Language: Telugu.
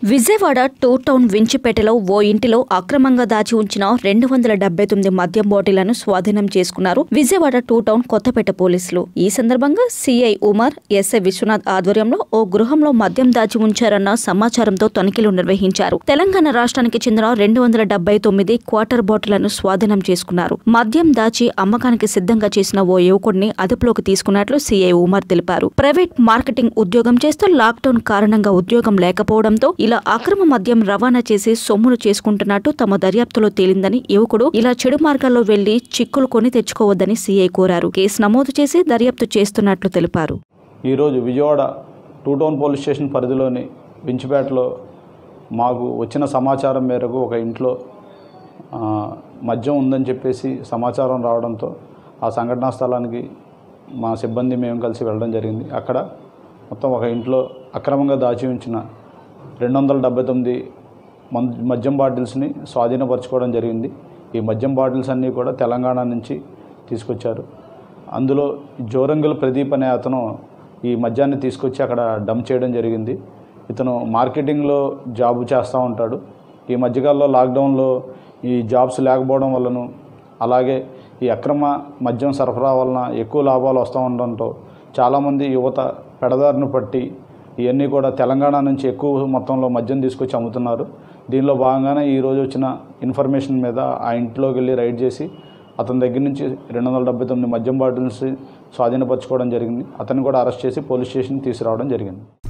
విజయవాడ టూ టౌన్ వించిపేటలో ఓ ఇంటిలో అక్రమంగా దాచి ఉంచిన రెండు వందల డెబ్బై తొమ్మిది మద్యం బాటిళ్లను స్వాధీనం చేసుకున్నారు విజయవాడ టూ టౌన్ కొత్తపేట పోలీసులు ఈ సందర్భంగా సిఐ ఉమర్ ఎస్ఐ విశ్వనాథ్ ఆధ్వర్యంలో ఓ గృహంలో మద్యం దాచి ఉంచారన్న సమాచారంతో తనిఖీలు నిర్వహించారు తెలంగాణ రాష్ట్రానికి చెందిన రెండు వందల డెబ్బై తొమ్మిది క్వార్టర్ బాటిళ్లను స్వాధీనం చేసుకున్నారు మద్యం దాచి అమ్మకానికి సిద్ధంగా చేసిన ఓ యువకుడిని అదుపులోకి తీసుకున్నట్లు సిఐ ఉమర్ తెలిపారు ప్రైవేట్ మార్కెటింగ్ ఉద్యోగం చేస్తూ లాక్డౌన్ కారణంగా ఉద్యోగం లేకపోవడంతో ఇలా అక్రమ మద్యం రవాణా చేసి సొమ్ములు చేసుకుంటున్నట్టు తమ దర్యాప్తులో తేలిందని యువకుడు ఇలా చెడు మార్గాల్లో వెళ్లి చిక్కులు కొని తెచ్చుకోవద్దని సీఐ కోరారు కేసు నమోదు చేసి దర్యాప్తు చేస్తున్నట్లు తెలిపారు ఈరోజు Vijayawada two town police station పరిధిలోని వించిపేటలో మాకు వచ్చిన సమాచారం మేరకు ఒక ఇంట్లో ఆ, మద్యం ఉందని చెప్పేసి సమాచారం రావడంతో ఆ సంఘటనా స్థలానికి మా సిబ్బంది మేము కలిసి వెళ్ళడం జరిగింది అక్కడ మొత్తం ఒక ఇంట్లో అక్రమంగా దాచి ఉంచిన రెండు వందల డెబ్బై తొమ్మిది మన్ మద్యం బాటిల్స్ని స్వాధీనపరచుకోవడం జరిగింది ఈ మద్యం బాటిల్స్ అన్నీ కూడా తెలంగాణ నుంచి తీసుకొచ్చారు అందులో జోరంగుల ప్రదీప్ అనే అతను ఈ మద్యాన్ని తీసుకొచ్చి అక్కడ డంప్ చేయడం జరిగింది ఇతను మార్కెటింగ్లో జాబ్ చేస్తూ ఉంటాడు ఈ మధ్యకాలంలో లాక్డౌన్లో ఈ జాబ్స్ లేకపోవడం వల్లను అలాగే ఈ అక్రమ మద్యం సరఫరా వలన ఎక్కువ లాభాలు వస్తూ ఉండడంతో చాలామంది యువత పెడదారిని పట్టి ఇవన్నీ కూడా తెలంగాణ నుంచి ఎక్కువ మొత్తంలో మద్యం తీసుకొచ్చి అమ్ముతున్నారు దీనిలో భాగంగానే ఈరోజు వచ్చిన ఇన్ఫర్మేషన్ మీద ఆ ఇంట్లోకి వెళ్ళి రైడ్ చేసి అతని దగ్గర నుంచి రెండు వందల డెబ్బై తొమ్మిది మద్యం బాటిల్స్ స్వాధీనపరచుకోవడం జరిగింది అతన్ని కూడా అరెస్ట్ చేసి పోలీస్ స్టేషన్కి తీసుకురావడం జరిగింది